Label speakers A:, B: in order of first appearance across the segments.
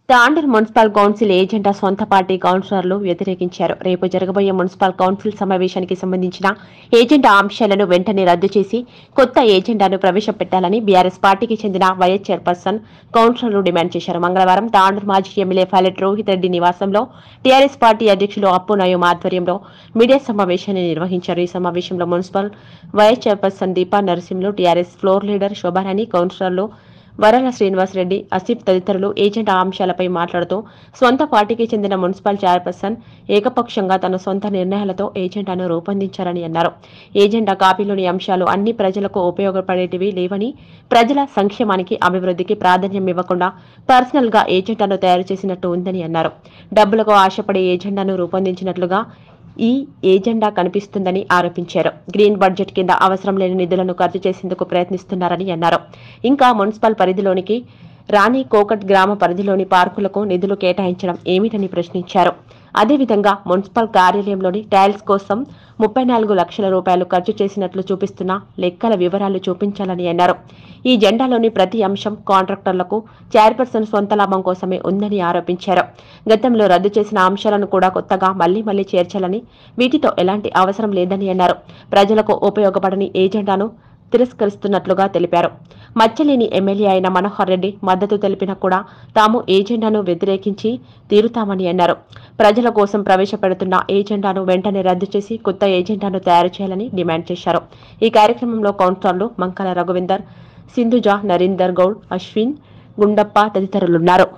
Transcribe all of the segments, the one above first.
A: Tandur municipal council agenda సొంత party కౌన్సిలర్లు వ్యతిరేకించారు రేపు జరగబోయే మున్సిపల్ కౌన్సిల్ సమావేశానికి సంబంధించిన ఏజెండా అంశాలను వెంటనే రద్దు చేసి కొత్త ఏజెండాను ప్రవేశపెట్టాలని బీఆర్ఎస్ పార్టీకి చెందిన వైఎస్ చైర్పర్సన్ కౌన్సిలర్లు డిమాండ్ చేశారు మంగళవారం తాండూర్ మాజీ ఎమ్మెల్యే పైలట్ రోహిత్ రెడ్డి నివాసంలో టీఆర్ఎస్ పార్టీ అధ్యక్షులు అప్పు నయం ఆధ్వర్యంలో మీడియా సమావేశాన్ని నిర్వహించారు ఈ సమావేశంలో municipal vice chairperson Deepa Narasimhulu TRS floor leader Shobharani కౌన్సిలర్లు వరల శ్రీనివాసరెడ్డి అసిఫ్ తదితరులు ఏజెండా అంశాలపై మాట్లాడుతూ సొంత పార్టీకి చెందిన మున్సిపల్ చైర్పర్సన్ ఏకపక్షంగా తన సొంత నిర్ణయాలతో ఏజెండాను రూపొందించారని అన్నారు ఏజెండా కాపీలోని అంశాలు అన్ని ప్రజలకు ఉపయోగపడేటివి లేవని ప్రజల సంక్షేమానికి అభివృద్ధికి ప్రాధాన్యం ఇవ్వకుండా పర్సనల్ గా ఏజెండాను తయారు చేసినట్టు ఉందని అన్నారు డబ్బులకు ఆశపడే ఏజెండాను రూపొందించినట్లుగా ఈ ఏజెండా కనిపిస్తుందని ఆరోపించారు గ్రీన్ బడ్జెట్ కింద అవసరం లేని నిధులను ఖర్చు చేసేందుకు ప్రయత్నిస్తున్నారని అన్నారు ఇంకా మున్సిపల్ పరిధిలోనికి రాణి కోకట్ గ్రామ పరిధిలోని పార్కులకు నిధులు కేటాయించడం ఏమిటని ప్రశ్నించారు అదేవిధంగా మున్సిపల్ కార్యాలయంలోని టైల్స్ కోసం ముప్పై నాలుగు లక్షల రూపాయలు ఖర్చు చేసినట్లు చూపిస్తున్న లెక్కల వివరాలు చూపించాలని అన్నారు ఈ జెండాలోని ప్రతి అంశం కాంట్రాక్టర్లకు చైర్పర్సన్ సొంత లాభం కోసమే ఉందని ఆరోపించారు గతంలో రద్దు చేసిన అంశాలను కూడా కొత్తగా మళ్లీ మళ్లీ చేర్చాలని వీటితో ఎలాంటి అవసరం లేదని అన్నారు ప్రజలకు ఉపయోగపడని ఏజెండాను తిరస్కరిస్తున్నట్లుగా తెలిపారు మచ్చలేని ఎమ్మెల్యే అయిన మనోహర్ రెడ్డి మద్దతు తెలిపినా కూడా తాము ఏజెండాను వ్యతిరేకించి తీరుతామని అన్నారు ప్రజల కోసం ప్రవేశపెడుతున్న ఏజెండాను వెంటనే రద్దు చేసి కొత్త ఏజెండాను తయారు చేయాలని డిమాండ్ చేశారు ఈ కార్యక్రమంలో కౌన్సిలర్లు మంకల రఘువిందర్ సింధుజ నరీందర్ గౌడ్ అశ్విన్ గుండప్ప తదితరులున్నారు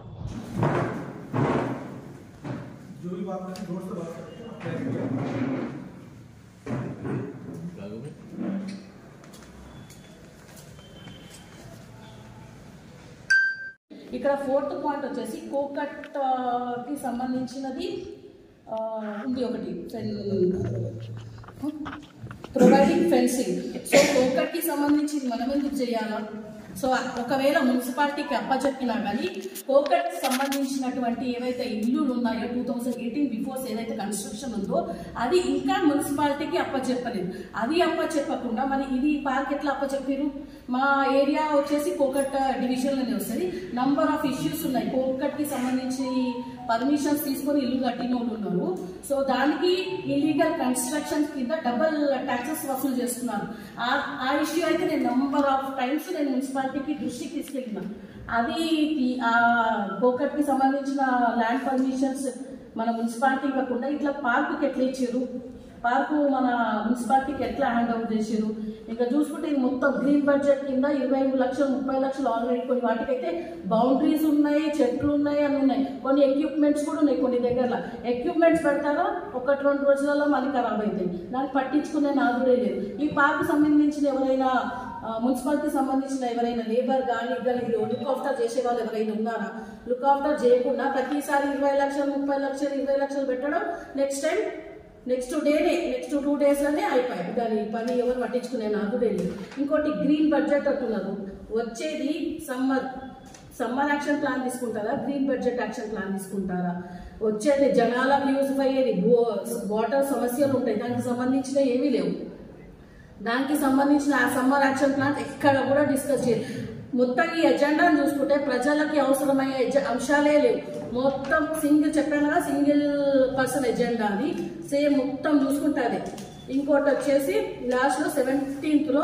B: जो भी बात करें जोर से बात करें
C: ఇక్కడ ఫోర్త్ పాయింట్ వచ్చేసి కోకట్ ఆ, కి సంబంధించినది ఆ, ఉంది ఒకటి ప్రొవైడింగ్ ఫెన్సింగ్ సో కోకట్ కి సంబంధించి మనం ఎందుకు చేయాలా సో ఒకవేళ మున్సిపాలిటీకి అప్పచెప్పినా కానీ కోకట్ సంబంధించినటువంటి ఏవైతే ఇల్లులు ఉన్నాయో టూ థౌసండ్ ఎయిటీన్ బిఫోర్స్ ఏదైతే కన్స్ట్రక్షన్ ఉందో అది ఇంకా మున్సిపాలిటీకి అప్పచెప్పలేదు అది అప్పచెప్పకుండా మరి ఇది పార్క్ ఎట్లా అప్పచెప్పారు మా ఏరియా వచ్చేసి కోకట్ డివిజన్లోనే వస్తుంది నంబర్ ఆఫ్ ఇష్యూస్ ఉన్నాయి కోకట్ కి సంబంధించి పర్మిషన్స్ తీసుకొని ఇల్లు కట్టిన వాళ్ళు ఉన్నారు సో దానికి ఇల్లీగల్ కన్స్ట్రక్షన్ కింద డబల్ ట్యాక్సెస్ వసూలు చేస్తున్నారు ఆ- ఆ ఇష్యూ అయితే నేను నంబర్ ఆఫ్ టైమ్స్ నేను మున్సిపాలిటీకి దృష్టికి తీసుకెళ్ళిన అది ఈ- ఆ కోకట్ కి సంబంధించిన ల్యాండ్ పర్మిషన్స్ మన మున్సిపాలిటీ ఇవ్వకుండా ఇట్లా పార్కుకి ఎట్లా ఇచ్చారు పార్కు మన మున్సిపాలిటీకి ఎట్లా హ్యాండ్ ఓవర్ చేసారు ఇంకా చూసుకుంటే ఇది మొత్తం గ్రీన్ బడ్జెట్ కింద ఇరవై ఐదు లక్షలు ముప్పై లక్షలు ఆల్రెడీ కొన్ని వాటికైతే బౌండరీస్ ఉన్నాయి చెట్లు ఉన్నాయి అని ఉన్నాయి కొన్ని ఎక్విప్మెంట్స్ కూడా ఉన్నాయి కొన్ని దగ్గర ఎక్విప్మెంట్స్ పెడతారో ఒకటి రెండు రోజులలో మళ్ళీ ఖరాబ్ అవుతాయి దాన్ని పట్టించుకునే నాదుడే లేదు ఈ పార్కు సంబంధించిన ఎవరైనా ఆ, మున్సిపాలిటీ సంబంధించిన ఎవరైనా లేబర్ కానీ కానీ లుక్ ఆఫ్టర్ చేసే వాళ్ళు ఎవరైనా ఉన్నారా లుక్ ఆఫ్టర్ చేయకుండా ప్రతిసారి ఇరవై లక్షలు ముప్పై లక్షలు ఇరవై లక్షలు పెట్టడం నెక్స్ట్ టైం నెక్స్ట్ డేనే నెక్స్ట్ టూ డేస్లోనే అయిపోయాయి దాని పని ఎవరు పట్టించుకునే నాదుడే లేదు ఇంకోటి గ్రీన్ బడ్జెట్ అంటున్నారు వచ్చేది సమ్మర్ సమ్మర్ యాక్షన్ ప్లాన్ తీసుకుంటారా గ్రీన్ బడ్జెట్ యాక్షన్ ప్లాన్ తీసుకుంటారా వచ్చేది జనాలకు యూజ్ అయ్యేది వాటర్ సమస్యలు ఉంటాయి దానికి సంబంధించిన ఏమీ లేవు దానికి సంబంధించిన ఆ సమ్మర్ యాక్షన్ ప్లాన్ ఎక్కడ కూడా డిస్కస్ చేయలేదు మొత్తం ఈ ఎజెండాను చూసుకుంటే ప్రజలకి అవసరమయ్యే ఎజె- అంశాలే లేవు మొత్తం సింగిల్ చెప్పాను కదా సింగిల్ పర్సన్ ఎజెండా అది సేమ్ మొత్తం చూసుకుంటే అదే ఇంకోటి వచ్చేసి లాస్ట్లో సెవెంటీన్త్లో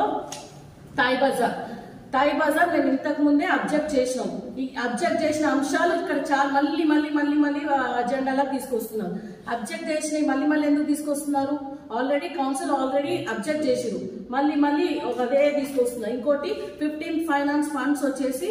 C: తాయి బజార్ తాయి బజార్ మేము ఇంతకు ముందే అబ్జెక్ట్ చేసినాం ఈ అబ్జెక్ట్ చేసిన అంశాలు ఇక్కడ చాలా మళ్ళీ మళ్ళీ మళ్ళీ మళ్ళీ అజెండాలా తీసుకొస్తున్నారు అబ్జెక్ట్ చేసినవి మళ్ళీ మళ్ళీ ఎందుకు తీసుకొస్తున్నారు ఆల్రెడీ కౌన్సిల్ ఆల్రెడీ అబ్జెక్ట్ చేసిరు మళ్ళీ మళ్ళీ ఒక అదే తీసుకొస్తున్నారు ఇంకోటి ఫిఫ్టీన్ ఫైనాన్స్ ఫండ్స్ వచ్చేసి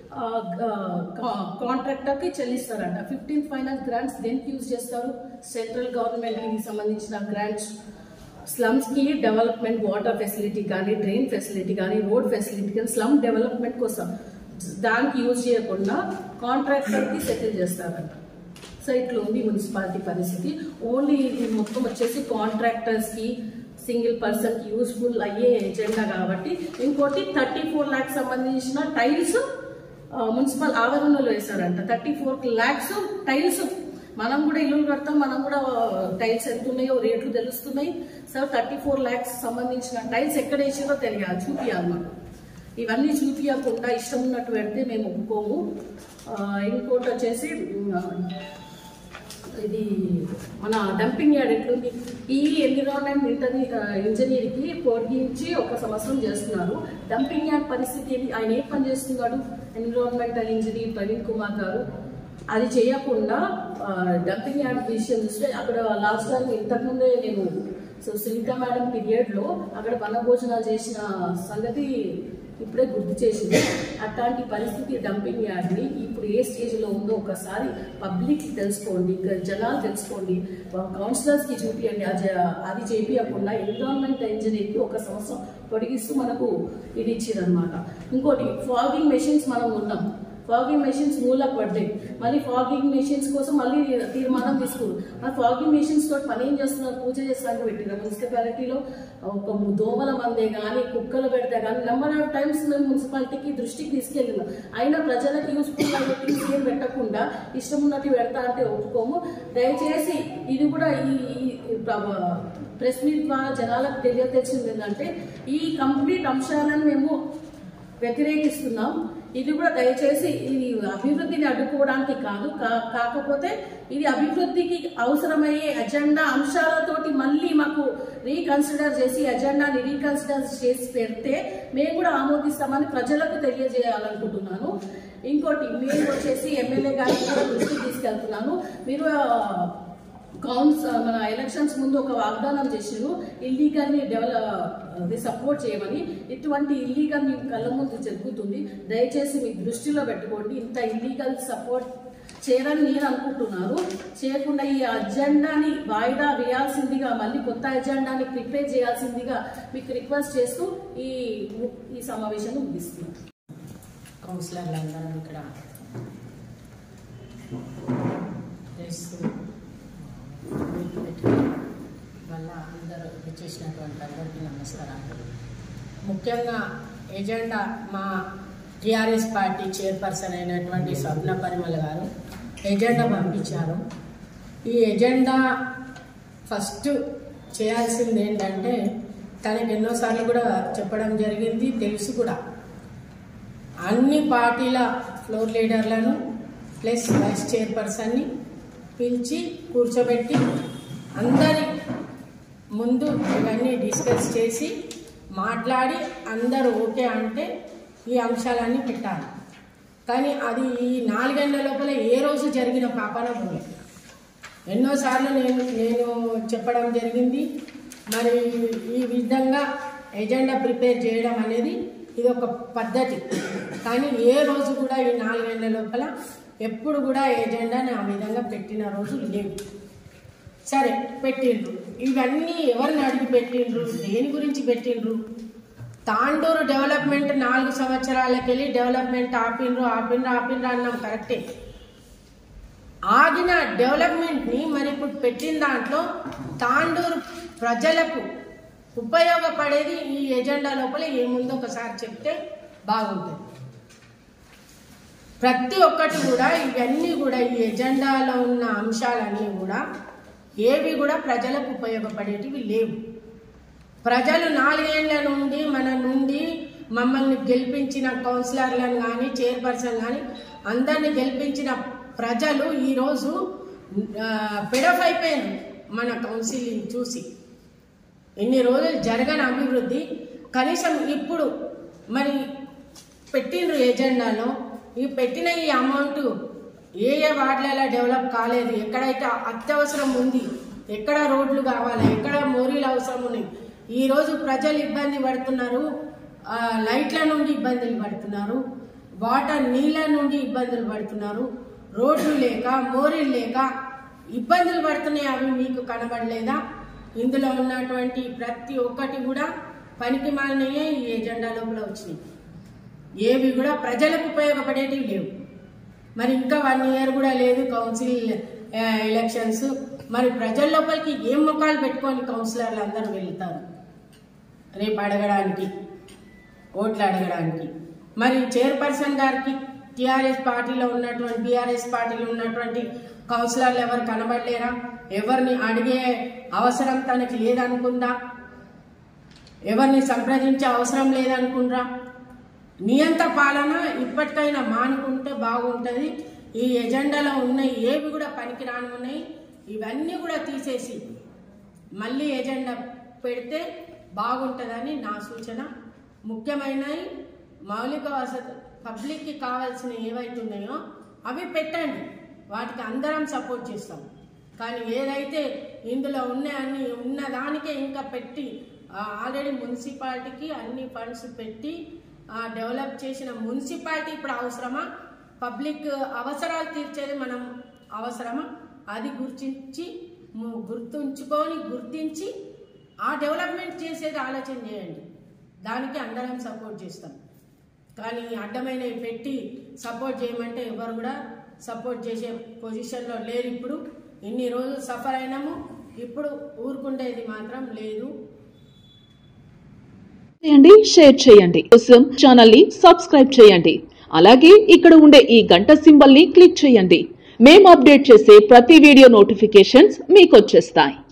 C: కాంట్రాక్టర్ కి చెల్లిస్తారంట ఫిఫ్టీన్ ఫైనాన్స్ గ్రాంట్స్ దేనికి యూజ్ చేస్తారు సెంట్రల్ గవర్నమెంట్ కి సంబంధించిన గ్రాంట్స్ స్లమ్స్ కి డెవలప్మెంట్ వాటర్ ఫెసిలిటీ కానీ డ్రైన్ ఫెసిలిటీ కానీ రోడ్ ఫెసిలిటీ కానీ స్లమ్ డెవలప్మెంట్ కోసం దానికి యూజ్ చేయకుండా కాంట్రాక్టర్ కి సెటిల్ చేస్తారంట సో ఇట్లా ఉంది మున్సిపాలిటీ పరిస్థితి ఓన్లీ ఇది మొత్తం వచ్చేసి కాంట్రాక్టర్స్ కి సింగిల్ పర్సన్ కి యూస్ఫుల్ అయ్యే ఎజెండా కాబట్టి ఇంకోటి థర్టీ ఫోర్ ల్యాక్స్ సంబంధించిన టైల్స్ మున్సిపల్ ఆవరణలో వేశారంట థర్టీ ఫోర్ ల్యాక్స్ టైల్స్ మనం కూడా ఇల్లు కడతాం మనం కూడా టైల్స్ ఎంత ఉన్నాయో రేట్లు తెలుస్తున్నాయి సార్ థర్టీ ఫోర్ ల్యాక్స్ సంబంధించిన టైల్స్ ఎక్కడ వేసారో తెలియాలి చూపియాలి మాకు ఇవన్నీ చూపించకుండా ఇష్టం ఉన్నట్టు పెడితే మేము ఒప్పుకోము ఆ, ఇంకోటి వచ్చేసి ఆ, ఇది మన డంపింగ్ యార్డ్ ఎట్లుంది ఈ ఎన్విరాన్మెంట్ ఇంటర్ని ఇంజనీర్కి పొడిగించి ఒక సంవత్సరం చేస్తున్నారు డంపింగ్ యార్డ్ పరిస్థితి ఏంటి ఆయన ఏం పని చేస్తున్నాడు ఎన్విరాన్మెంటల్ ఇంజనీర్ ప్రవీణ్ కుమార్ గారు అది చేయకుండా ఆ, డంపింగ్ యార్డ్ విషయం చూస్తే అక్కడ లాస్ట్ టైం ఇంతకుముందే నేను సో సునీత మేడం పీరియడ్లో అక్కడ వనభోజనాలు చేసిన సంగతి ఇప్పుడే గుర్తు చేసింది అట్లాంటి పరిస్థితి డంపింగ్ యార్డ్ని ఇప్పుడు ఏ స్టేజ్లో ఉందో ఒకసారి పబ్లిక్ తెలుసుకోండి ఇంకా జనాలు తెలుసుకోండి కౌన్సిలర్స్కి చూపియండి అది అది చేపియకుండా ఎన్విరాన్మెంట్ ఇంజనీర్కి ఒక సంవత్సరం పొడిగిస్తూ మనకు ఇది ఇచ్చిందనమాట ఇంకోటి ఫాగింగ్ మెషిన్స్ మనం ఉన్నాం ఫాగింగ్ మెషిన్స్ మూలకు పడ్డాయి మళ్ళీ ఫాగింగ్ మెషిన్స్ కోసం మళ్ళీ తీర్మానం తీసుకురు మరి ఫాగింగ్ మెషిన్స్ తోటి పని ఏం చేస్తున్నారు పూజ చేస్తానికి పెట్టిన మున్సిపాలిటీలో ఒక దోమల మందే కానీ కుక్కలు పెడితే కానీ నెంబర్ ఆఫ్ టైమ్స్ మేము మున్సిపాలిటీకి దృష్టికి తీసుకెళ్ళినాం అయినా ప్రజలకు యూస్ఫుల్ అయ్యే థింగ్స్ ఏం పెట్టకుండా ఇష్టం ఉన్నట్టు పెడతా అంటే ఒప్పుకోము దయచేసి ఇది కూడా ఈ ఈ ప్రెస్ మీట్ ద్వారా జనాలకు తెలియతెచ్చింది ఏంటంటే ఈ కంప్లీట్ అంశాలను మేము వ్యతిరేకిస్తున్నాం ఇది కూడా దయచేసి ఇది అభివృద్ధిని అడ్డుకోవడానికి కాదు కా- కాకపోతే ఇది అభివృద్ధికి అవసరమయ్యే అజెండా అంశాలతోటి మళ్ళీ మాకు రీకన్సిడర్ చేసి అజెండాని రీకన్సిడర్ చేసి పెడితే మేము కూడా ఆమోదిస్తామని ప్రజలకు తెలియజేయాలనుకుంటున్నాను ఇంకోటి మేము వచ్చేసి ఎమ్మెల్యే గారికి కూడా దృష్టికి తీసుకెళ్తున్నాను మీరు ఆ, కౌన్స్ మన ఎలక్షన్స్ ముందు ఒక వాగ్దానం చేసిరు ఇల్లీగల్ని డెవలప్ సపోర్ట్ చేయమని ఇటువంటి ఇల్లీగల్ మీ కళ్ళ ముందు జరుగుతుంది దయచేసి మీ దృష్టిలో పెట్టుకోండి ఇంత ఇల్లీగల్ సపోర్ట్ చేయరని నేను అనుకుంటున్నాను చేయకుండా ఈ అజెండాని వాయిదా వేయాల్సిందిగా మళ్ళీ కొత్త అజెండాని ప్రిపేర్ చేయాల్సిందిగా మీకు రిక్వెస్ట్ చేస్తూ ఈ ఈ సమావేశాన్ని ముగిస్తున్నాను
D: కౌన్సిలర్లు అందరం ఇక్కడ చేస్తూ మీట్ పెట్టడం వల్ల అందరూ వచ్చేసినటువంటి అందరికీ నమస్కారాలు ముఖ్యంగా ఎజెండా మా టిఆర్ఎస్ పార్టీ చైర్పర్సన్ అయినటువంటి స్వప్న పరిమళ గారు ఎజెండా పంపించారు ఈ ఎజెండా ఫస్ట్ చేయాల్సింది ఏంటంటే తనకి ఎన్నోసార్లు కూడా చెప్పడం జరిగింది తెలుసు కూడా అన్ని పార్టీల ఫ్లోర్ లీడర్లను ప్లస్ వైస్ చైర్పర్సన్ని పిలిచి కూర్చోబెట్టి అందరి ముందు ఇవన్నీ డిస్కస్ చేసి మాట్లాడి అందరూ ఓకే అంటే ఈ అంశాలన్నీ పెట్టాలి కానీ అది ఈ నాలుగేళ్ల లోపల ఏ రోజు జరిగిన పాపన పోలేదు ఎన్నోసార్లు నేను నేను చెప్పడం జరిగింది మరి ఈ విధంగా ఎజెండా ప్రిపేర్ చేయడం అనేది ఇది ఒక పద్ధతి కానీ ఏ రోజు కూడా ఈ నాలుగేళ్ల లోపల ఎప్పుడు కూడా ఎజెండాని ఆ విధంగా పెట్టిన రోజు లేవు సరే పెట్టిండ్రు ఇవన్నీ ఎవరిని అడిగి పెట్టిండ్రు దేని గురించి పెట్టిండ్రు తాండూరు డెవలప్మెంట్ నాలుగు సంవత్సరాలకెళ్ళి డెవలప్మెంట్ ఆపిండ్రు ఆపిండ్రు ఆపిండ్రు అన్నాం కరెక్టే ఆగిన డెవలప్మెంట్ని మరి ఇప్పుడు పెట్టిన దాంట్లో తాండూరు ప్రజలకు ఉపయోగపడేది ఈ ఎజెండా లోపల ఏముందో ఒకసారి చెప్తే బాగుంటుంది ప్రతి ఒక్కటి కూడా ఇవన్నీ కూడా ఈ ఎజెండాలో ఉన్న అంశాలన్నీ కూడా ఏవి కూడా ప్రజలకు ఉపయోగపడేటివి లేవు ప్రజలు నాలుగేళ్ల నుండి మన నుండి మమ్మల్ని గెలిపించిన కౌన్సిలర్లను కానీ చైర్పర్సన్ కానీ అందరిని గెలిపించిన ప్రజలు ఈరోజు పెడఫ్ అయిపోయారు మన కౌన్సిలింగ్ చూసి ఇన్ని రోజులు జరగని అభివృద్ధి కనీసం ఇప్పుడు మరి పెట్టిండ్రు ఎజెండాలో ఈ పెట్టిన ఈ అమౌంట్ ఏ ఏ వార్డులలో డెవలప్ కాలేదు ఎక్కడైతే అత్యవసరం ఉంది ఎక్కడ రోడ్లు కావాలి ఎక్కడ మోరీలు అవసరం ఉన్నాయి ఈ రోజు ప్రజలు ఇబ్బంది పడుతున్నారు ఆ, లైట్ల నుండి ఇబ్బందులు పడుతున్నారు వాటర్ నీళ్ళ నుండి ఇబ్బందులు పడుతున్నారు రోడ్లు లేక మోరీలు లేక ఇబ్బందులు పడుతున్నాయి అవి మీకు కనబడలేదా ఇందులో ఉన్నటువంటి ప్రతి ఒక్కటి కూడా పనికి మాలినయే ఈ ఎజెండా లోపల వచ్చినాయి ఏవి కూడా ప్రజలకు ఉపయోగపడేటివి లేవు మరి ఇంకా వన్ ఇయర్ కూడా లేదు కౌన్సిల్ ఆ, ఎలక్షన్స్ మరి ప్రజల లోపలికి ఏం ముఖాలు పెట్టుకొని కౌన్సిలర్లు అందరూ వెళ్తారు రేపు అడగడానికి ఓట్లు అడగడానికి మరి చైర్పర్సన్ గారికి టిఆర్ఎస్ పార్టీలో ఉన్నటువంటి బీఆర్ఎస్ పార్టీలో ఉన్నటువంటి కౌన్సిలర్లు ఎవరు కనబడలేరా ఎవరిని అడిగే అవసరం తనకి లేదనుకుందా ఎవరిని సంప్రదించే అవసరం లేదనుకుండ్రా నియంత పాలన ఇప్పటికైనా మానుకుంటే బాగుంటుంది ఈ ఎజెండాలో ఉన్నాయి ఏవి కూడా పనికిరాని ఉన్నాయి ఇవన్నీ కూడా తీసేసి మళ్ళీ ఎజెండా పెడితే బాగుంటుందని నా సూచన ముఖ్యమైనవి మౌలిక వసతి పబ్లిక్కి కావాల్సిన ఏవైతున్నాయో అవి పెట్టండి వాటికి అందరం సపోర్ట్ చేస్తాం కానీ ఏదైతే ఇందులో ఉన్నాయన్ని ఉన్నదానికే ఇంకా పెట్టి ఆల్రెడీ మున్సిపాలిటీకి అన్ని ఫండ్స్ పెట్టి ఆ, డెవలప్ చేసిన మున్సిపాలిటీ ఇప్పుడు అవసరమా పబ్లిక్ అవసరాలు తీర్చేది మనం అవసరమా అది గుర్తించి ము- గుర్తుంచుకొని గుర్తించి ఆ డెవలప్మెంట్ చేసేది ఆలోచన చేయండి దానికి అందరం సపోర్ట్ చేస్తాం కానీ అడ్డమైనవి పెట్టి సపోర్ట్ చేయమంటే ఎవరు కూడా సపోర్ట్ చేసే పొజిషన్లో లేరు ఇప్పుడు ఇన్ని రోజులు సఫర్ అయినాము ఇప్పుడు ఊరుకుండేది మాత్రం లేదు
E: చేయండి షేర్ చేయండి కోసం ఛానల్ ని సబ్స్క్రైబ్ చేయండి అలాగే ఇక్కడ ఉండే ఈ గంట సింబల్ ని క్లిక్ చేయండి మేము అప్డేట్ చేసే ప్రతి వీడియో నోటిఫికేషన్స్ మీకు వచ్చేస్తాయి